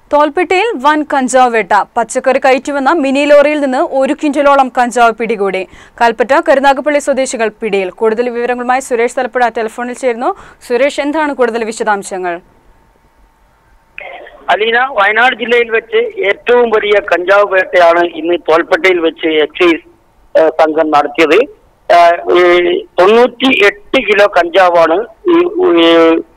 തോൽപ്പെട്ടിയിൽ വൻ കഞ്ചാവ് വേട്ട പച്ചക്കറി കയറ്റുവന്ന മിനി ലോറിയിൽ നിന്ന് ഒരു ക്വിന്റലോളം കഞ്ചാവ് പിടികൂടി കൽപ്പറ്റ കരുനാഗപ്പള്ളി സ്വദേശികൾ പിടിയിൽ കൂടുതൽ വിവരങ്ങളുമായി സുരേഷ് തലപ്പുഴ ടെലിഫോണിൽ ചേരുന്നു സുരേഷ് എന്താണ് കൂടുതൽ വിശദാംശങ്ങൾ അലീന വയനാട് ജില്ലയിൽ വെച്ച് ഏറ്റവും വലിയ കഞ്ചാവ് വേട്ടയാണ് ഇന്ന് തോൽപ്പെട്ടയിൽ വെച്ച് എക്സൈസ് ഏഹ്, സംഘം നടത്തിയത് ഏഹ്, ഈ തൊണ്ണൂറ്റി എട്ട് കിലോ കഞ്ചാവാണ് ഈ ഈ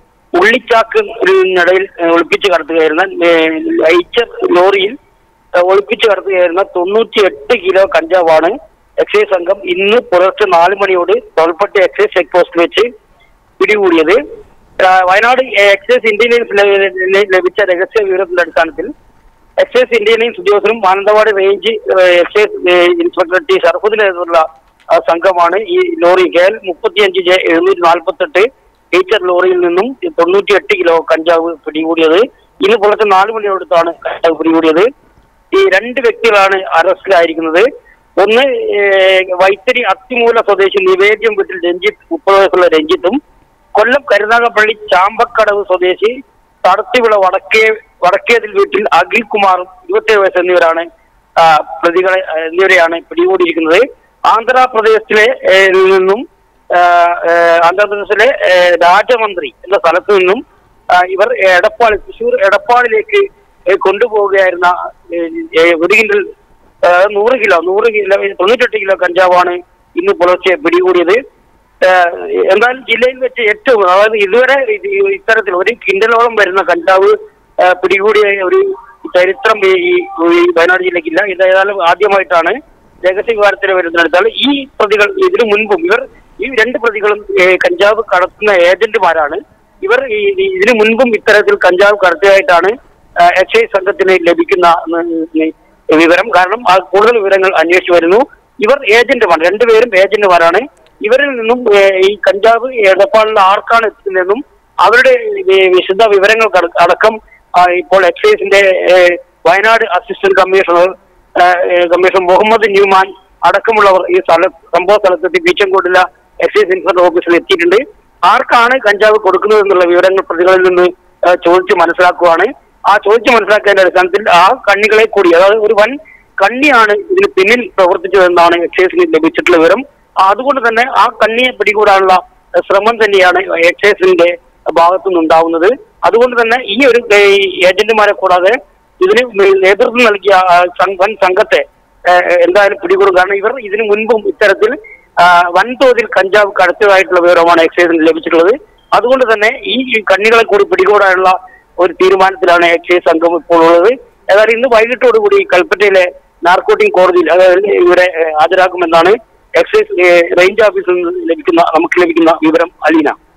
ഉള്ളിച്ചാക്കിനിടയിൽ ഏഹ്, ഒളിപ്പിച്ച് കടത്തുകയായിരുന്ന ഏഹ്, ഐച്ചർ ലോറിയിൽ ഏഹ്, ഒളിപ്പിച്ച് കടത്തുകയായിരുന്ന തൊണ്ണൂറ്റി എട്ട് കിലോ കഞ്ചാവാണ് എക്സൈസ് സംഘം ഇന്ന് പുലർച്ചെ നാല് മണിയോട് തോൽപ്പെട്ടി എക്സൈസ് ചെക്ക് പോസ്റ്റിൽ വെച്ച് പിടികൂടിയത് ആ, വയനാട് എക്സൈസ് ഇന്റലിജൻസ് ലെ- ലഭിച്ച രഹസ്യ വിവരത്തിന്റെ അടിസ്ഥാനത്തിൽ എക്സൈസ് ഇന്റലിജൻസ് ഉദ്യോഗസ്ഥരും മാനന്തവാടി റേഞ്ച് ഏ, എക്സൈസ് ഏ, ഇൻസ്പെക്ടർ ടി ഷർഫുദ്ദീൻ നേതൃത്വത്തിലുള്ള ആ, സംഘമാണ് ഈ ലോറി കെ എൽ മുപ്പത്തിയഞ്ച് ജെ എഴുന്നൂറ്റി നാൽപ്പത്തെട്ട് ടീച്ചർ ലോറിയിൽ നിന്നും തൊണ്ണൂറ്റിയെട്ട് കിലോ കഞ്ചാവ് പിടികൂടിയത് ഇന്ന് പുലർച്ചെ നാല് മണിയോടത്താണ് കഞ്ചാവ് പിടികൂടിയത് ഈ രണ്ട് വ്യക്തികളാണ് അറസ്റ്റിലായിരിക്കുന്നത് ഒന്ന് ഏ, വൈത്തിരി അത്തിമൂല സ്വദേശി നിവേദ്യം വീട്ടിൽ രഞ്ജിത്ത് മുപ്പത് വയസ്സുള്ള രഞ്ജിത്തും കൊല്ലം കരുനാഗപ്പള്ളി ചാമ്പക്കടവ് സ്വദേശി തടത്തിവിള വടക്കേ വടക്കേതിൽ വീട്ടിൽ അഖിൽ കുമാറും ഇരുപത്തേഴ് വയസ്സ് എന്നിവരാണ് ആ, പ്രതികളെ ആ, എന്നിവരെയാണ് പിടികൂടിയിരിക്കുന്നത് ആന്ധ്രാപ്രദേശിലെ ഏ, നിന്നും ആ, ഏ, ആന്ധ്രാപ്രദേശിലെ ഏ, രാജമന്ത്രി എന്ന സ്ഥലത്തു നിന്നും ആ, ഇവർ എടപ്പാൾ തൃശൂർ എടപ്പാളിലേക്ക് ഏ, കൊണ്ടുപോവുകയായിരുന്ന ഏ, ഏ, ഒരു കിൻഡൽ ആ, നൂറ് കിലോ നൂറ് കിലോ തൊണ്ണൂറ്റെട്ട് കിലോ കഞ്ചാവാണ് ഇന്ന് പുലർച്ചെ പിടികൂടിയത് ഏഹ് എന്തായാലും ജില്ലയിൽ വെച്ച് ഏറ്റവും അതായത് ഇതുവരെ ഇത് ഈ ഇത്തരത്തിൽ ഒരു കിൻഡലോളം വരുന്ന കഞ്ചാവ് ഏഹ് പിടികൂടിയ ഒരു ചരിത്രം ഈ ഈ- ഈ വയനാട് ജില്ലയ്ക്കില്ല ഇത് ഏതായാലും ആദ്യമായിട്ടാണ് രഹസ്യ വികാരത്തിന് വരുന്നതെടുത്താൽ ഈ പ്രതികൾ ഇതിനു മുൻപും ഇവർ ഈ രണ്ട് പ്രതികളും ഏഹ് കഞ്ചാവ് കടത്തുന്ന ഏജന്റുമാരാണ് ഇവർ ഈ ഈ- ഇതിനു മുൻപും ഇത്തരത്തിൽ കഞ്ചാവ് കടത്തിയതായിട്ടാണ് ഏഹ് എക്സൈസ് സംഘത്തിന് ലഭിക്കുന്ന ഉം, ഈ വിവരം കാരണം ആ കൂടുതൽ വിവരങ്ങൾ അന്വേഷിച്ചു വരുന്നു ഇവർ ഏജന്റുമാണ് രണ്ടുപേരും ഏജന്റുമാരാണ് ഇവരിൽ നിന്നും ഏഹ്, ഈ കഞ്ചാവ് എടപ്പാളിൽ ആർക്കാണ് എത്തുന്നതെന്നും അവരുടെ ഈ വിശദ വിവരങ്ങൾ കട- അടക്കം ആ, ഇപ്പോൾ എക്സൈസിന്റെ ഏഹ്, വയനാട് അസിസ്റ്റന്റ് കമ്മീഷണർ ഏഹ്, ഏഹ്, കമ്മീഷണർ മുഹമ്മദ് ന്യൂമാൻ അടക്കമുള്ളവർ ഈ സ്ഥല സംഭവ സ്ഥലത്തെത്തി പീച്ചൻകോട്ടില എക്സൈസ് ഇൻസ്പെക്ടർ ഓഫീസിൽ എത്തിയിട്ടുണ്ട് ആർക്കാണ് കഞ്ചാവ് കൊടുക്കുന്നത് എന്നുള്ള വിവരങ്ങൾ പ്രതികളിൽ നിന്ന് ഏഹ്, ചോദിച്ച് മനസ്സിലാക്കുവാണ് ആ ചോദിച്ച് മനസ്സിലാക്കിയതിന്റെ അടിസ്ഥാനത്തിൽ ആ കണ്ണികളെ കൂടി അതായത് ഒരു വൻ കണ്ണിയാണ് ഇതിന് പിന്നിൽ പ്രവർത്തിച്ചതെന്നാണ് എക്സൈസിന് ലഭിച്ചിട്ടുള്ള വിവരം ആ, അതുകൊണ്ട് തന്നെ ആ കണ്ണിയെ പിടികൂടാനുള്ള ഏഹ്, ശ്രമം തന്നെയാണ് എക്സൈസിന്റെ ഭാഗത്തു നിന്നുണ്ടാവുന്നത് അതുകൊണ്ട് തന്നെ ഈ ഒരു ഏഹ്, ഏജന്റുമാരെ കൂടാതെ ഇതിന് നേതൃത്വം നൽകിയ ആ, സം- വൻ സംഘത്തെ ഏഹ്, എന്തായാലും പിടികൂടും കാരണം ഇവർ ഇതിനു മുൻപും ഇത്തരത്തിൽ ആ, വൻതോതിൽ കഞ്ചാവ് കടത്തിയതായിട്ടുള്ള വിവരമാണ് എക്സൈസിന് ലഭിച്ചിട്ടുള്ളത് അതുകൊണ്ട് തന്നെ ഈ ഈ കണ്ണികളെ കൂടി പിടികൂടാനുള്ള ഒരു തീരുമാനത്തിലാണ് എക്സൈസ് സംഘം ഇപ്പോൾ ഉള്ളത് ഏതായാലും ഇന്ന് വൈകിട്ടോടുകൂടി കൽപ്പറ്റയിലെ നാർക്കോട്ടിക് കോടതിയിൽ അതായത് ഇവരെ ഏഹ്, ഹാജരാക്കുമെന്നാണ് എക്സൈസ് ഏഹ്, റേഞ്ച് ഓഫീസിൽ നിന്ന് ലഭിക്കുന്ന നമുക്ക് ലഭിക്കുന്ന വിവരം അലീന